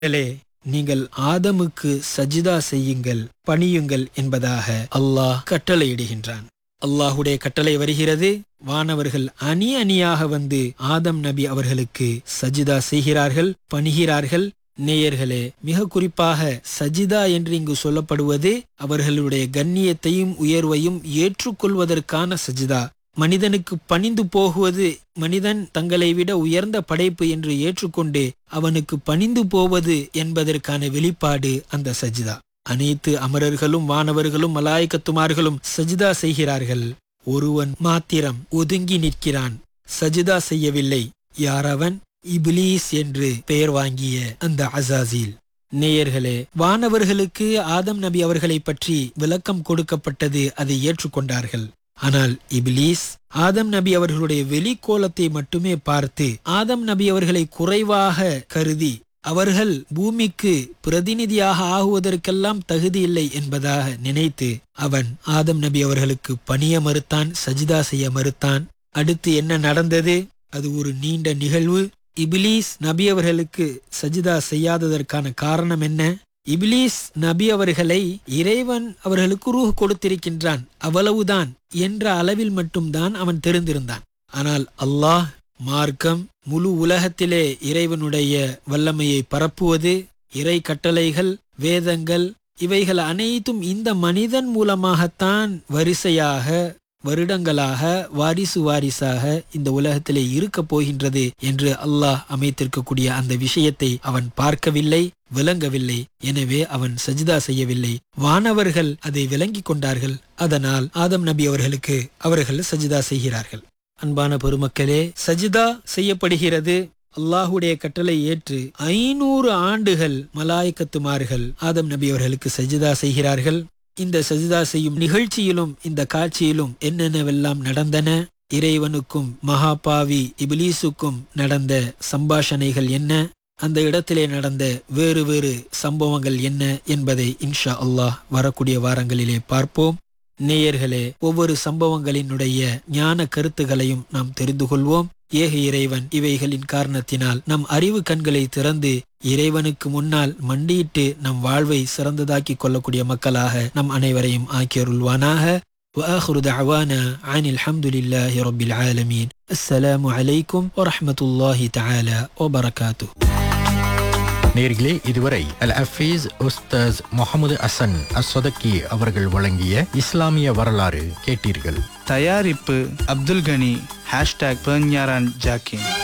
மனிதர்களே நீங்கள் ஆதமுக்கு சஜிதா செய்யுங்கள் பணியுங்கள் என்பதாக அல்லாஹ் கட்டளையிடுகின்றான் அல்லாஹுடைய கட்டளை வருகிறது வானவர்கள் அணி அணியாக வந்து ஆதம் நபி அவர்களுக்கு சஜிதா செய்கிறார்கள் பணிகிறார்கள் நேயர்களே மிக குறிப்பாக சஜிதா என்று இங்கு சொல்லப்படுவது அவர்களுடைய கண்ணியத்தையும் உயர்வையும் ஏற்றுக்கொள்வதற்கான சஜிதா மனிதனுக்கு பணிந்து போகுவது மனிதன் தங்களை விட உயர்ந்த படைப்பு என்று ஏற்றுக்கொண்டு அவனுக்கு பணிந்து போவது என்பதற்கான வெளிப்பாடு அந்த சஜிதா அனைத்து அமரர்களும் வானவர்களும் மலாய்க்கத்துமார்களும் சஜிதா செய்கிறார்கள் ஒருவன் மாத்திரம் ஒதுங்கி நிற்கிறான் சஜிதா செய்யவில்லை யாரவன் இபிலீஸ் என்று பெயர் வாங்கிய அந்த அசாசில் நேயர்களே வானவர்களுக்கு ஆதம் நபி அவர்களை பற்றி விளக்கம் கொடுக்கப்பட்டது அதை ஏற்றுக்கொண்டார்கள் ஆனால் இபிலீஸ் ஆதம் நபி அவர்களுடைய வெளிக்கோலத்தை மட்டுமே பார்த்து ஆதம் நபி அவர்களை குறைவாக கருதி அவர்கள் பூமிக்கு பிரதிநிதியாக ஆகுவதற்கெல்லாம் தகுதி இல்லை என்பதாக நினைத்து அவன் ஆதம் நபி அவர்களுக்கு பணிய மறுத்தான் சஜிதா செய்ய மறுத்தான் அடுத்து என்ன நடந்தது அது ஒரு நீண்ட நிகழ்வு இபிலீஸ் நபி அவர்களுக்கு சஜிதா செய்யாததற்கான காரணம் என்ன இபிலீஸ் நபி அவர்களை இறைவன் அவர்களுக்கு ரூஹ் கொடுத்திருக்கின்றான் அவ்வளவுதான் என்ற அளவில் மட்டும்தான் அவன் தெரிந்திருந்தான் ஆனால் அல்லாஹ் மார்க்கம் முழு உலகத்திலே இறைவனுடைய வல்லமையை பரப்புவது இறை கட்டளைகள் வேதங்கள் இவைகள் அனைத்தும் இந்த மனிதன் மூலமாகத்தான் வரிசையாக வருடங்களாக வாரிசு வாரிசாக இந்த உலகத்திலே இருக்கப் போகின்றது என்று அல்லாஹ் அமைத்திருக்கக்கூடிய அந்த விஷயத்தை அவன் பார்க்கவில்லை விளங்கவில்லை எனவே அவன் சஜிதா செய்யவில்லை வானவர்கள் அதை விளங்கிக் கொண்டார்கள் அதனால் ஆதம் நபி அவர்களுக்கு அவர்கள் சஜிதா செய்கிறார்கள் அன்பான பெருமக்களே சஜிதா செய்யப்படுகிறது அல்லாஹுடைய கட்டளை ஏற்று ஐநூறு ஆண்டுகள் மலாய்க்கத்துமார்கள் ஆதம் நபி அவர்களுக்கு சஜிதா செய்கிறார்கள் இந்த சஜிதா செய்யும் நிகழ்ச்சியிலும் இந்த காட்சியிலும் என்னென்னவெல்லாம் நடந்தன இறைவனுக்கும் மகாபாவி இபிலீசுக்கும் நடந்த சம்பாஷணைகள் என்ன அந்த இடத்திலே நடந்த வேறு வேறு சம்பவங்கள் என்ன என்பதை இன்ஷா அல்லாஹ் வரக்கூடிய வாரங்களிலே பார்ப்போம் நேயர்களே ஒவ்வொரு சம்பவங்களினுடைய ஞான கருத்துகளையும் நாம் தெரிந்து கொள்வோம் ஏக இறைவன் இவைகளின் காரணத்தினால் நம் அறிவு கண்களை திறந்து இறைவனுக்கு முன்னால் மண்டியிட்டு நம் வாழ்வை சிறந்ததாக்கிக் கொள்ளக்கூடிய மக்களாக நம் அனைவரையும் ஆக்கியருள்வானாக وآخر دعوانا عن الحمد لله رب العالمين السلام عليكم ورحمة الله تعالى وبركاته நேர்களே இதுவரை அல் அஃபீஸ் உஸ்தாஸ் முகமது அசன் அஸ்வதக்கி அவர்கள் வழங்கிய இஸ்லாமிய வரலாறு கேட்டீர்கள் தயாரிப்பு அப்துல் கனி ஹேஷ்டாக் பெர்ஞாரான் ஜாக்கின்